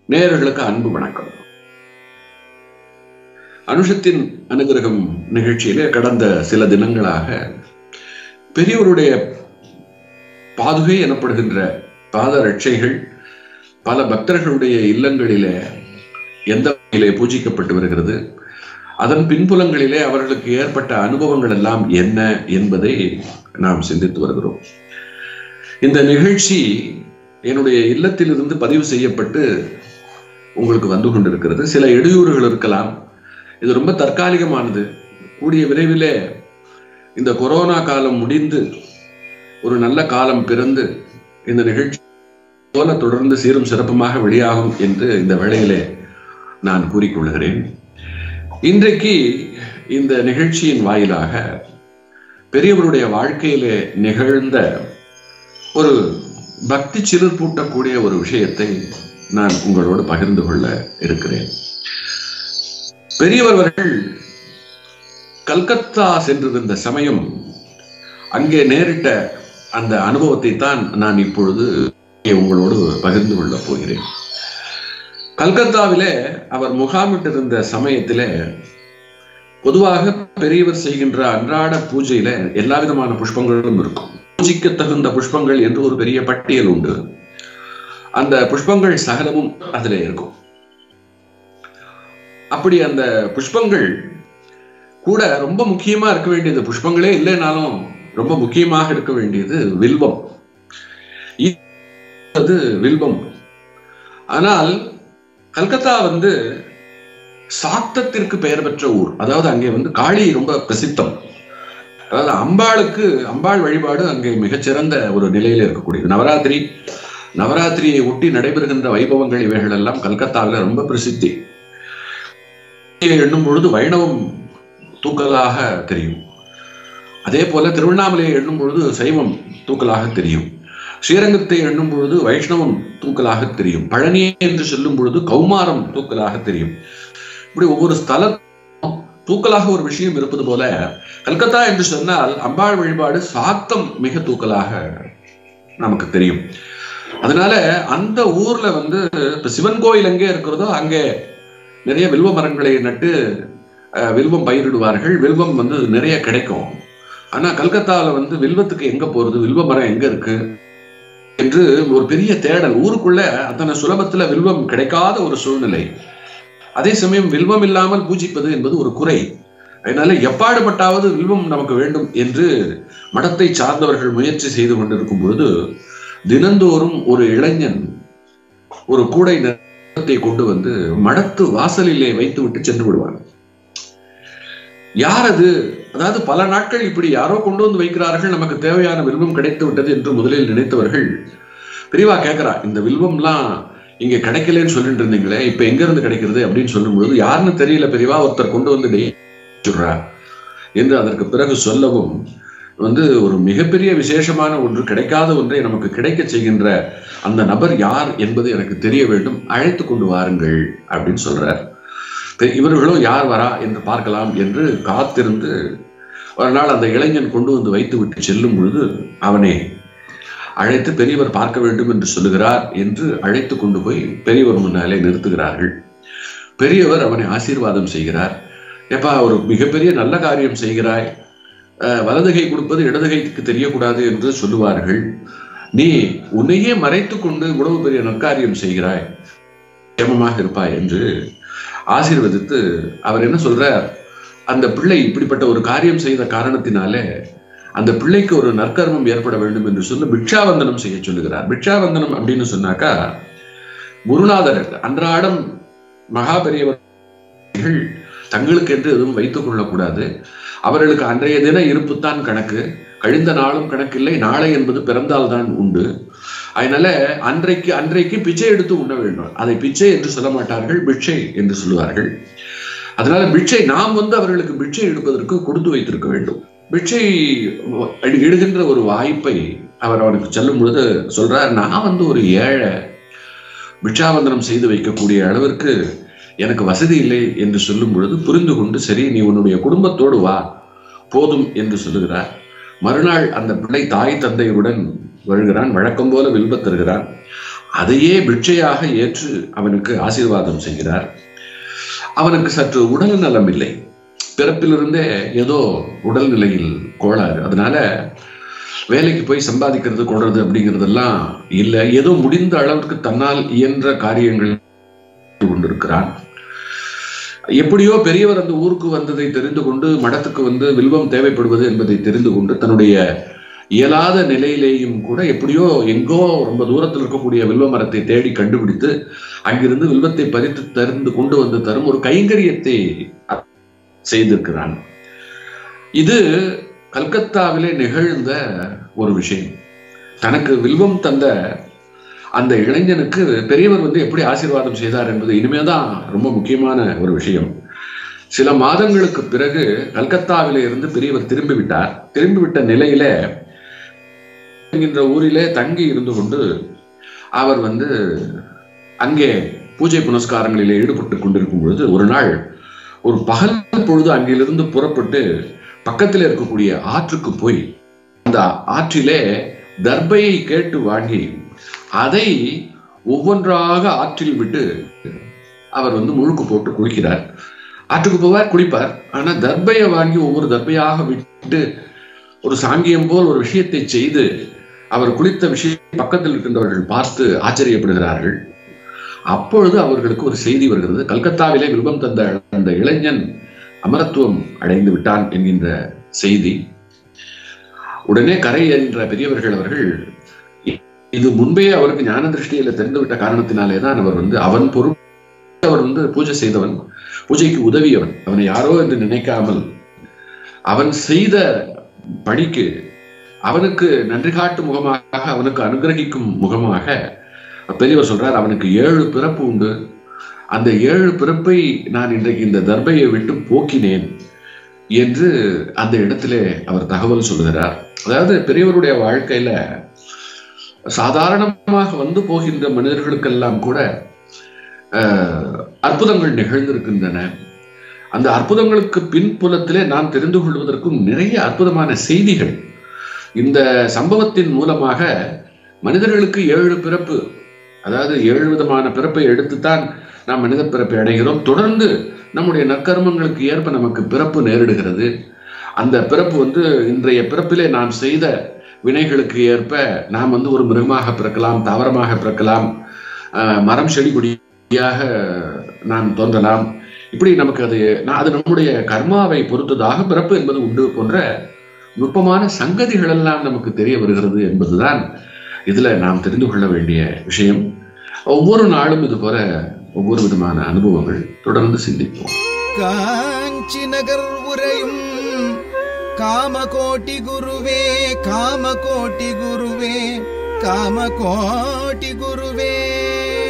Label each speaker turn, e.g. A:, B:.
A: நேயர்களுக்கு அன்பு வணக்கம் அனுஷத்தின் அனுகிரகம் நிகழ்ச்சியிலே கடந்த சில தினங்களாக பெரியவருடைய பாதுகை எனப்படுகின்ற பாத ரட்சைகள் பல பக்தர்களுடைய இல்லங்களிலே எந்த வகையிலே பூஜிக்கப்பட்டு வருகிறது அதன் பின்புலங்களிலே அவர்களுக்கு ஏற்பட்ட அனுபவங்கள் எல்லாம் என்ன என்பதை நாம் சிந்தித்து வருகிறோம் இந்த நிகழ்ச்சி என்னுடைய இல்லத்திலிருந்து பதிவு செய்யப்பட்டு உங்களுக்கு வந்து கொண்டிருக்கிறது சில இடையூறுகள் இருக்கலாம் இது ரொம்ப தற்காலிகமானது கூடிய விரைவிலே இந்த கொரோனா காலம் முடிந்து ஒரு நல்ல காலம் பிறந்து இந்த நிகழ்ச்சி போல தொடர்ந்து சீரும் சிறப்புமாக வெளியாகும் என்று இந்த வேளையிலே நான் கூறிக்கொள்கிறேன் இன்றைக்கு இந்த நிகழ்ச்சியின் வாயிலாக பெரியவருடைய வாழ்க்கையிலே நிகழ்ந்த ஒரு பக்தி சிலிர் பூட்டக்கூடிய ஒரு விஷயத்தை நான் உங்களோடு பகிர்ந்து கொள்ள இருக்கிறேன் பெரியவர்கள் கல்கத்தா சென்றிருந்த சமயம் அங்கே நேரிட்ட அந்த அனுபவத்தை தான் நான் இப்பொழுது உங்களோடு பகிர்ந்து கொள்ளப் போகிறேன் கல்கத்தாவிலே அவர் முகாமிட்டிருந்த சமயத்திலே பொதுவாக பெரியவர் செய்கின்ற அன்றாட பூஜையில எல்லா விதமான புஷ்பங்களும் இருக்கும் பூஜிக்க தகுந்த புஷ்பங்கள் என்று ஒரு பெரிய பட்டியல் உண்டு அந்த புஷ்பங்கள் சகலமும் அதுல இருக்கும் அப்படி அந்த புஷ்பங்கள் கூட ரொம்ப முக்கியமா இருக்க வேண்டியது புஷ்பங்களே இல்லைனாலும் ரொம்ப முக்கியமாக இருக்க வேண்டியது வில்வம் அது வில்வம் ஆனால் கல்கத்தா வந்து சாக்தத்திற்கு பெயர் பெற்ற ஊர் அதாவது அங்கே வந்து காளி ரொம்ப பிரசித்தம் அதாவது அம்பாளுக்கு அம்பாள் வழிபாடு அங்கே மிகச்சிறந்த ஒரு நிலையில இருக்கக்கூடியது நவராத்திரி நவராத்திரியை ஒட்டி நடைபெறுகின்ற வைபவங்கள் இவைகள் எல்லாம் கல்கத்தாவில் ரொம்ப பிரசித்தி எண்ணும் பொழுது வைணவம் தூக்கலாக தெரியும் அதே போல திருவண்ணாமலையை எண்ணும் பொழுது சைவம் தூக்கலாக தெரியும் ஸ்ரீரங்கத்தை எண்ணும் பொழுது வைஷ்ணவம் தூக்கலாக தெரியும் பழனி என்று சொல்லும் பொழுது கௌமாரம் தூக்கலாக தெரியும் இப்படி ஒவ்வொரு ஸ்தல தூக்கலாக ஒரு விஷயம் இருப்பது போல கல்கத்தா என்று சொன்னால் அம்பாள் வழிபாடு சாத்தம் மிக தூக்கலாக நமக்கு தெரியும் அதனால அந்த ஊர்ல வந்து இப்ப சிவன் கோயில் எங்கே இருக்கிறதோ அங்கே நிறைய வில்வ மரங்களை நட்டு வில்வம் பயிரிடுவார்கள் வில்வம் வந்து நிறைய கிடைக்கும் ஆனா கல்கத்தாவில் வந்து வில்வத்துக்கு எங்க போறது வில்வ மரம் எங்க இருக்கு என்று ஒரு பெரிய தேடல் ஊருக்குள்ள அத்தனை சுலபத்துல வில்வம் கிடைக்காத ஒரு சூழ்நிலை அதே சமயம் வில்வம் இல்லாமல் பூஜிப்பது என்பது ஒரு குறை அதனால எப்பாடுபட்டாவது வில்வம் நமக்கு வேண்டும் என்று மடத்தை சார்ந்தவர்கள் முயற்சி செய்து கொண்டிருக்கும் பொழுது தினந்தோறும் ஒரு இளைஞன் ஒரு கூடை நிறத்தை கொண்டு வந்து மடத்து வாசலிலே வைத்து விட்டு சென்று விடுவான் யார் அது அதாவது பல நாட்கள் இப்படி யாரோ கொண்டு வந்து வைக்கிறார்கள் நமக்கு தேவையான வில்வம் கிடைத்து விட்டது என்று முதலில் நினைத்தவர்கள் பிரிவா கேட்கிறா இந்த வில்வம்லாம் இங்க கிடைக்கலன்னு சொல்லிட்டு இருந்தீங்களே இப்ப எங்க இருந்து கிடைக்கிறது அப்படின்னு சொல்லும் பொழுது யாருன்னு தெரியல பெரியவா ஒருத்தர் கொண்டு வந்து சொல்றா என்று அதற்கு பிறகு சொல்லவும் வந்து ஒரு மிகப்பெரிய விசேஷமான ஒன்று கிடைக்காத ஒன்றை நமக்கு கிடைக்க செய்கின்ற அந்த நபர் யார் என்பது எனக்கு தெரிய வேண்டும் அழைத்து கொண்டு வாருங்கள் அப்படின்னு சொல்றார் இவர்களும் யார் வரா என்று பார்க்கலாம் என்று காத்திருந்து ஒரு நாள் அந்த இளைஞன் கொண்டு வந்து வைத்து விட்டு செல்லும் பொழுது அவனை அழைத்து பெரியவர் பார்க்க வேண்டும் என்று சொல்லுகிறார் என்று அழைத்து கொண்டு போய் பெரியவர் முன்னாலே நிறுத்துகிறார்கள் பெரியவர் அவனை ஆசீர்வாதம் செய்கிறார் எப்பா ஒரு மிகப்பெரிய நல்ல காரியம் செய்கிறாய் வலதுகை கொடுப்பது இடதுகைக்கு தெரியக்கூடாது என்று சொல்லுவார்கள் நீ உன்னையே மறைத்து கொண்டு இவ்வளவு பெரிய நற்காரியம் செய்கிறாய் சேமமாக இருப்பாய் என்று ஆசீர்வதித்து அவர் என்ன சொல்றார் அந்த பிள்ளை இப்படிப்பட்ட ஒரு காரியம் செய்த காரணத்தினாலே அந்த பிள்ளைக்கு ஒரு நற்கர்மம் ஏற்பட வேண்டும் என்று சொல்லி பிக்ஷாவந்தனம் செய்ய சொல்லுகிறார் பிக்ஷாவந்தனம் அப்படின்னு சொன்னாக்கா குருநாதர் அன்றாடம் மகாபெரியவர்கள் தங்களுக்கு என்று எதுவும் வைத்துக் கொள்ளக்கூடாது அவர்களுக்கு அன்றைய தின இருப்பு தான் கணக்கு கழிந்த நாளும் கணக்கில்லை நாளை என்பது பிறந்தால் தான் உண்டு அதனால அன்றைக்கு அன்றைக்கு பிச்சை எடுத்து உண்ண வேண்டும் அதை பிச்சை என்று சொல்ல மாட்டார்கள் பிட்சை என்று சொல்லுவார்கள் அதனால பிட்சை நாம் வந்து அவர்களுக்கு பிட்சை எடுப்பதற்கு கொடுத்து வைத்திருக்க வேண்டும் பிட்சை இடுகின்ற ஒரு வாய்ப்பை அவர் அவனுக்கு சொல்லும் பொழுது சொல்றார் நான் வந்து ஒரு ஏழை பிட்சாவந்தனம் செய்து வைக்கக்கூடிய அளவிற்கு எனக்கு வசதி இல்லை என்று சொல்லும் பொழுது புரிந்து கொண்டு சரி நீ உன்னுடைய குடும்பத்தோடு வா போதும் என்று சொல்லுகிறார் மறுநாள் அந்த பிள்ளை தாய் தந்தையுடன் வருகிறான் வழக்கம் போல வில்பத் தருகிறான் அதையே பிட்சையாக ஏற்று அவனுக்கு ஆசீர்வாதம் செய்கிறார் அவனுக்கு சற்று உடல் நலம் இல்லை பிறப்பிலிருந்தே ஏதோ உடல்நிலையில் கோளாறு அதனால வேலைக்கு போய் சம்பாதிக்கிறது கொள்றது அப்படிங்கிறதெல்லாம் இல்லை ஏதோ முடிந்த அளவுக்கு தன்னால் இயன்ற காரியங்கள் கொண்டிருக்கிறான் எப்படியோ பெரியவர் அந்த ஊருக்கு வந்ததை தெரிந்து கொண்டு மடத்துக்கு வந்து வில்வம் தேவைப்படுவது என்பதை தெரிந்து கொண்டு தன்னுடைய இயலாத நிலையிலேயும் கூட எப்படியோ எங்கோ ரொம்ப தூரத்தில் இருக்கக்கூடிய வில்வ மரத்தை தேடி கண்டுபிடித்து அங்கிருந்து வில்வத்தை பறித்து தருந்து கொண்டு வந்து தரும் ஒரு கைங்கரியத்தை செய்திருக்கிறான் இது கல்கத்தாவிலே நிகழ்ந்த ஒரு விஷயம் தனக்கு வில்வம் தந்த அந்த இளைஞனுக்கு பெரியவர் வந்து எப்படி ஆசீர்வாதம் செய்தார் என்பது இனிமேதான் ரொம்ப முக்கியமான ஒரு விஷயம் சில மாதங்களுக்கு பிறகு கல்கத்தாவில இருந்து பெரியவர் திரும்பி விட்டார் திரும்பிவிட்ட நிலையில என்கின்ற ஊரிலே தங்கி இருந்து கொண்டு அவர் வந்து அங்கே பூஜை புனஸ்காரங்களிலே ஈடுபட்டு கொண்டிருக்கும் பொழுது ஒரு நாள் ஒரு பகல் பொழுது அங்கிலிருந்து புறப்பட்டு பக்கத்தில் இருக்கக்கூடிய ஆற்றுக்கு போய் அந்த ஆற்றிலே தர்பையை கேட்டு வாங்கி அதை ஒவ்வொன்றாக ஆற்றில் விட்டு அவர் வந்து முழுக்கு போட்டு குளிக்கிறார் ஆற்றுக்கு போவார் குளிப்பார் ஆனா தர்பையை வாங்கி ஒவ்வொரு தர்பையாக விட்டு ஒரு சாங்கியம் போல் ஒரு விஷயத்தை செய்து அவர் குளித்த விஷயம் பக்கத்தில் இருக்கின்றவர்கள் பார்த்து ஆச்சரியப்படுகிறார்கள் அப்பொழுது அவர்களுக்கு ஒரு செய்தி வருகிறது கல்கத்தாவிலே விருப்பம் தந்த அந்த இளைஞன் அமரத்துவம் அடைந்து விட்டான் என்கின்ற செய்தி உடனே கரை என்ற பெரியவர்கள் அவர்கள் இது முன்பே அவருக்கு ஞான திருஷ்டியில தெரிந்துவிட்ட காரணத்தினாலே தான் அவர் வந்து அவன் பொறுப்பு அவர் வந்து பூஜை செய்தவன் பூஜைக்கு உதவியவன் அவனை யாரோ என்று நினைக்காமல் அவன் செய்த பணிக்கு அவனுக்கு நன்றி காட்டும் முகமாக அவனுக்கு அனுகிரகிக்கும் முகமாக பெரியவர் சொல்றார் அவனுக்கு ஏழு பிறப்பு உண்டு அந்த ஏழு பிறப்பை நான் இன்றைக்கு இந்த தர்பையை விட்டு போக்கினேன் என்று அந்த இடத்திலே அவர் தகவல் சொல்லுகிறார் அதாவது பெரியவருடைய வாழ்க்கையில சாதாரணமாக வந்து போகின்ற மனிதர்களுக்கெல்லாம் கூட அற்புதங்கள் நிகழ்ந்திருக்கின்றன அந்த அற்புதங்களுக்கு பின்புலத்திலே நான் தெரிந்து கொள்வதற்கும் நிறைய அற்புதமான செய்திகள் இந்த சம்பவத்தின் மூலமாக மனிதர்களுக்கு ஏழு பிறப்பு அதாவது ஏழு விதமான பிறப்பை எடுத்துத்தான் நாம் மனித பிறப்பை அடைகிறோம் தொடர்ந்து நம்முடைய நற்கர்மங்களுக்கு ஏற்ப நமக்கு பிறப்பு நேரிடுகிறது அந்த பிறப்பு வந்து இன்றைய பிறப்பிலே நாம் செய்த வினைகளுக்கு ஏற்ப நாம் வந்து ஒரு மிருகமாக பிறக்கலாம் தாவரமாக பிறக்கலாம் மரம் செடி கொடியாக நாம் தோன்றலாம் இப்படி நமக்கு அது அது நம்முடைய கர்மாவை பொறுத்ததாக பிறப்பு என்பது உண்டு போன்ற நுட்பமான சங்கதிகள் எல்லாம் நமக்கு தெரிய வருகிறது என்பதுதான் இதுல நாம் தெரிந்து கொள்ள வேண்டிய விஷயம் ஒவ்வொரு நாளும் இது போல ஒவ்வொரு விதமான அனுபவங்கள் தொடர்ந்து சிந்திப்போம்
B: காஞ்சி நகர் உரையும் காமகோட்டி குருவே காமகோட்டி குருவே காமகோட்டி குருவே